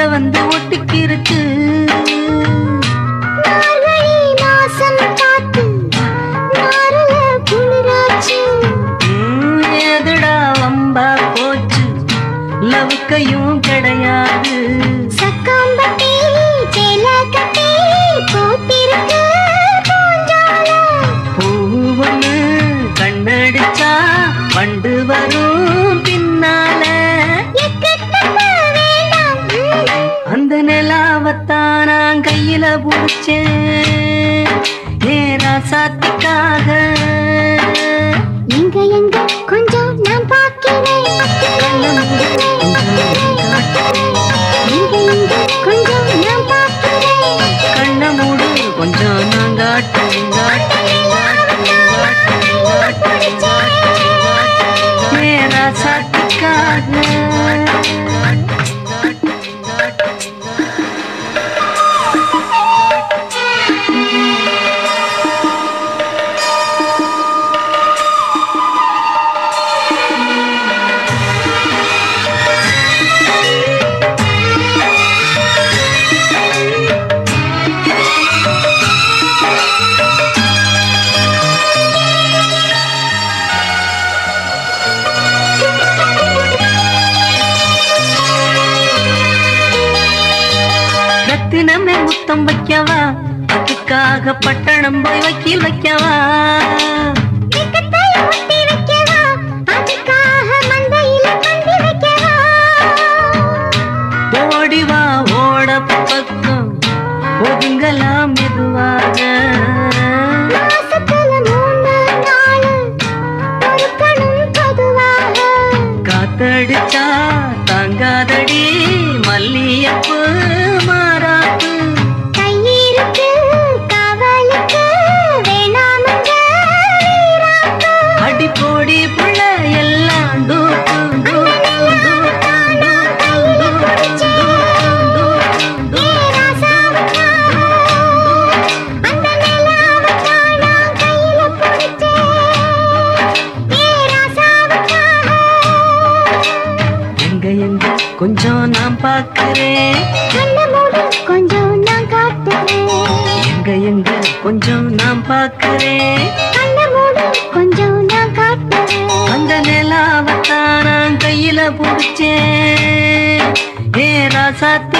வந்து ஒட்டிக்கிருச்சு மார்கழி மாசம் காத்து மாறல குளிராச்சு ம், எதுடா வம்பா போச்சு லவுக்கையும் கிடையாது சக்காம்பட்டி சேல கட்டி பூத்திருக்கு பூஞ்சாலம் பூவொன்னு கண்ணடிச்சா வண்டு வரும் பின்னால எக்கத்தக்க வேண்டாம் ம். அந்த நிலாவத்தான் நான் கையில புடிச்சேன் ஏரா சாத்திக்காக எங்க எங்க கொஞ்சம் நான் பார்க்கிறேன் எங்க எங்க கொஞ்சம் நான் பார்க்கிறேன் கண்ண மூடு கொஞ்சம் நான் காட்டுறேன் காட்டுறேன், காட்டுறேன், காட்டுறேன், காட்டுறேன், காட்டுறேன். ஏரா சாத்திக்காக ரத்தினமே முத்தம் வைக்கவா அதுக்காக பட்டணம் போய் வக்கீல் வைக்கவா வெக்கத்தால முட்டி வைக்கவா அதுக்காக மந்தையில பந்தி வைக்கவா ஓடி வா ஓட பக்கம் ஒதுங்கலாம் மெதுவாக மாசத்துல மூணு நாள் பொறுக்கணும் பொதுவாக காத்தடிச்சா தாங்காதடி மல்லியப்பு மாறாப்பு கையிருக்கு காவலுக்கு வேணாமங்க வீராப்பு அடி போடி புள்ள எல்லாம் டூப்பு டூப்பு டூப்பு டூப்பு டூப்பு ஏ ராசாவுக்காக அந்த நிலாவுக்காக நான் கையில பிடிச்சேன் ஏ ராசாவுக்காக எங்க எங்க கொஞ்சம் நான் பார்க்கிறேன் கண்ண மூடு கொஞ்சம் நான் காட்டுறேன் எங்க எங்க கொஞ்சம் நான் பார்க்கிறேன் கண்ண மூடு கொஞ்சம் நான் காட்டுறேன் அந்த நிலாவத்தான் நான் கையில பிடிச்சேன் ஏ ராசாத்தி